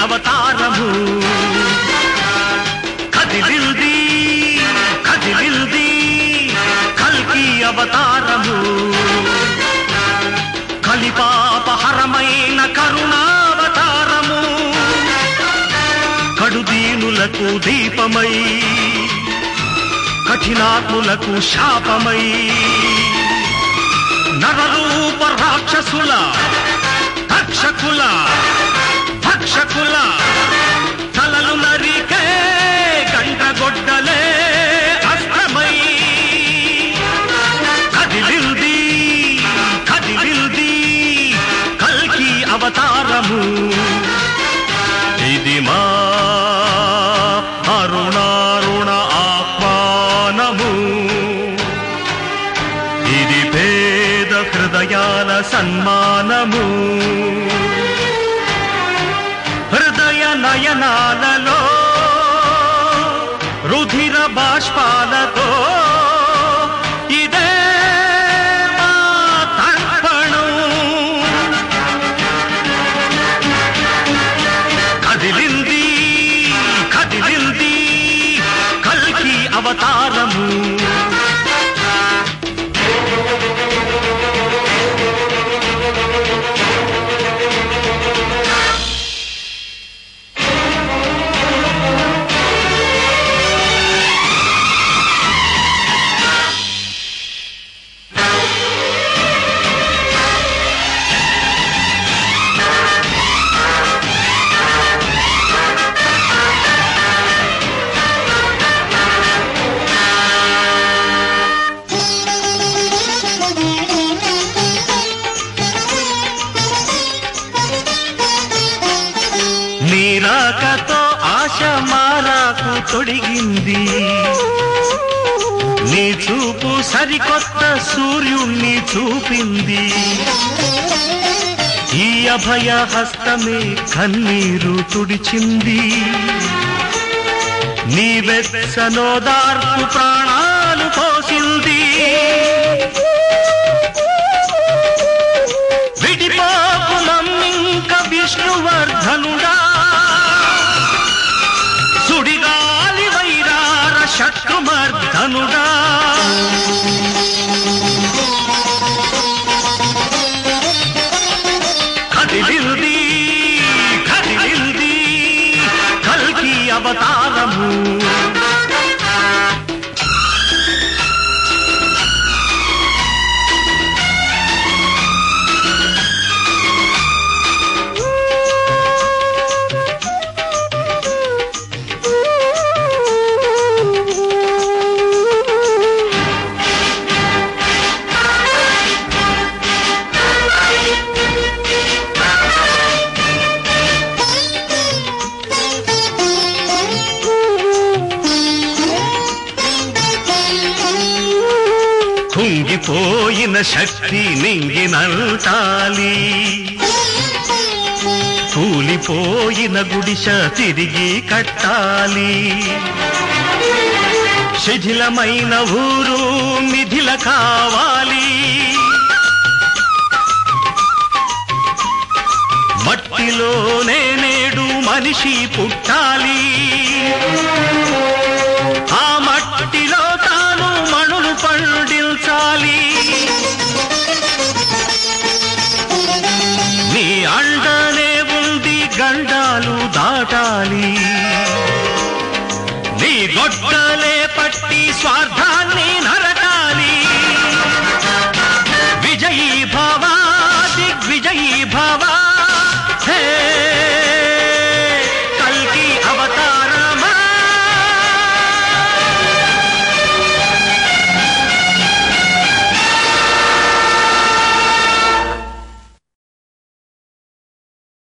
అవతారము కదిలింది కదిలింది కల్కి అవతారము కలిపాపహరమైన కరుణావతారము కడుదీనులకు దీపమై కఠినాత్ములకు శాపమై నరరూప రాక్షసుల తక్షకుల భక్షకుల తలలు నరికే గంటగొడ్డలే అస్త్రమై కదిలింది కదిలింది కల్కి అవతారము ఇది మా అరుణారుణ ఆహ్వానము ఇది పేద హృదయాల సన్మానము హృదయ నయనాలలో రుధిర బాష్పాలతో ఇదే మా తర్పణం కదిలింది కదిలింది కల్కి అవతారము నీరాకతో ఆశ మారాకు తొడిగింది నీ చూపు సరికొత్త సూర్యుణ్ణి చూపింది ఈ అభయ హస్తమే కన్నీరు తుడిచింది నీ వెచ్చనోదార్పు ప్రాణాలు పోసింది విడిపోకు నమ్మింక విష్ణువర్ధనుడా సుడిగాలి వైరార శత్రుమర్ధనుడా కదిలింది కదిలింది కల్కి అవతారము కుంగిపోయిన శక్తి నింగినంటాలి కూలిపోయిన గుడిస తిరిగి కట్టాలి శిథిలమైన ఊరు మిథిల కావాలి మట్టిలోనే నేడు మనిషి పుట్టాలి